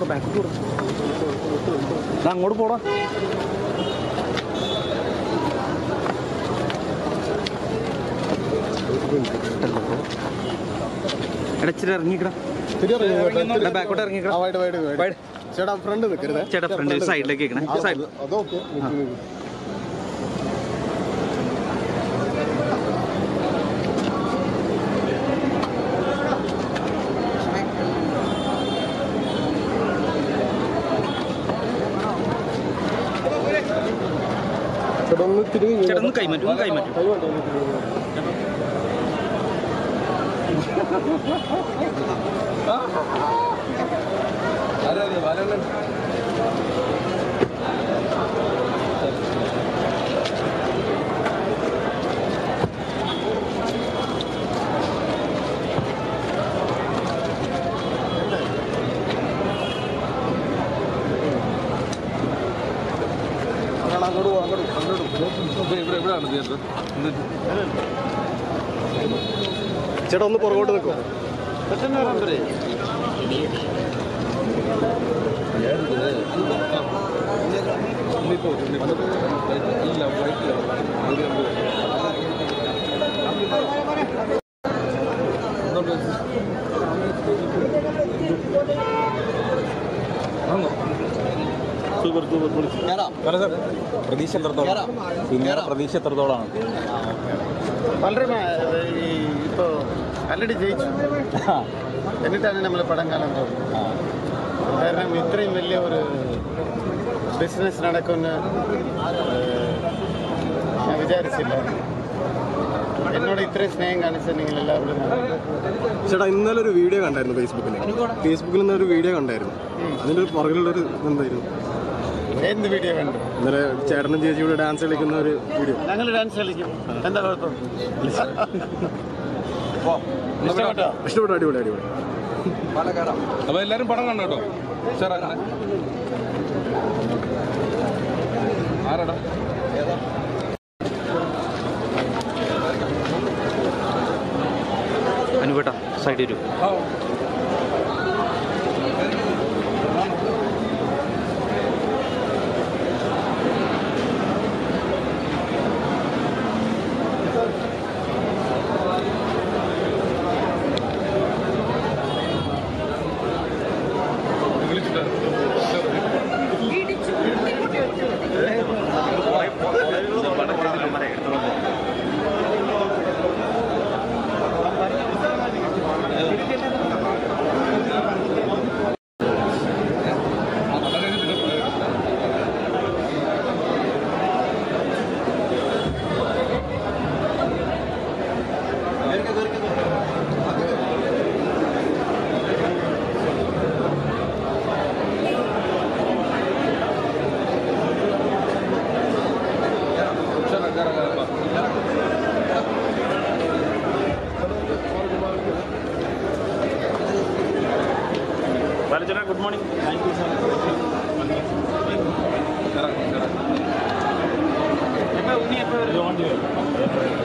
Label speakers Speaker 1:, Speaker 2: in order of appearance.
Speaker 1: Back കൂടെ അങ്ങോട്ട് പോടാ ഇടച്ചിട്ട് ഇറങ്ങിക്കടാ എടാ, ബാക്കോട്ട് ഇറങ്ങിക്കടാ വൈഡ്.
Speaker 2: ചേട്ടാ ഫ്രണ്ട് നിൽക്കരുത്
Speaker 1: ചേട്ടാ ഫ്രണ്ട് സൈഡിലേക്ക് ഇരിക്കണേ സൈഡ്
Speaker 2: അതൊക്കെ ചേട്ടാ ഒന്ന് തിരിഞ്ഞ്
Speaker 1: ചേട്ടാ ഒന്ന് കൈമാറ്റും ഒന്ന് കൈമാറ്റും
Speaker 2: കൈ വേണ്ട ഒന്ന് തിരിഞ്ഞ് അങ്ങോട്ട് പോ അങ്ങോട്ട് പോ, അങ്ങോട്ട് പോ. ചേട്ടാ ഒന്ന് പുറകോട്ട് നിൽക്കോ
Speaker 3: പ്രതീക്ഷ എത്രത്തോളം സിനിമയുടെ പ്രതീക്ഷ എത്രത്തോളമാണ്
Speaker 4: വളരെ ഇപ്പോൾ ആൾറെഡി ജയിച്ചു എന്നിട്ടാണ് നമ്മൾ പടം കാണാൻ പോകുന്നത് കാരണം ഇത്രയും വലിയ ഒരു ബിസിനസ് നടക്കുമെന്ന് ഏഹ്, ഞാൻ വിചാരിച്ചില്ല എന്നോട് ഇത്രയും സ്നേഹം കാണിച്ച നിങ്ങൾ എല്ലാവരും
Speaker 2: ചേട്ടാ ഇന്നലെ ഒരു വീഡിയോ കണ്ടായിരുന്നു ഫേസ്ബുക്കിൽ ഫേസ്ബുക്കിൽ നിന്ന് ഒരു വീഡിയോ കണ്ടായിരുന്നു അതിൻ്റെ ഒരു പുറകിലുള്ളൊരു എന്തായിരുന്നു
Speaker 4: എന്ത് വീഡിയോ കണ്ടു
Speaker 2: ഇന്നലെ ചേട്ടനും ചേച്ചിയോട് ഡാൻസ് കളിക്കുന്ന ഒരു വീഡിയോ
Speaker 4: ഞങ്ങൾ ഡാൻസ് കളിക്കും എന്താ കുഴപ്പം ഇഷ്ടപ്പെട്ടോ
Speaker 2: ഇഷ്ടപ്പെട്ടു അടിപൊളി അടിപൊളി
Speaker 3: അപ്പൊ എല്ലാരും പടം കണ്ടോ കേട്ടോ ഉഷാറാക്കണേ ആരാടാ
Speaker 1: അനുപേട്ടാ സൈഡ് വരൂ ബാലചന good morning thank you sir Unni എപ്പോൾ വരും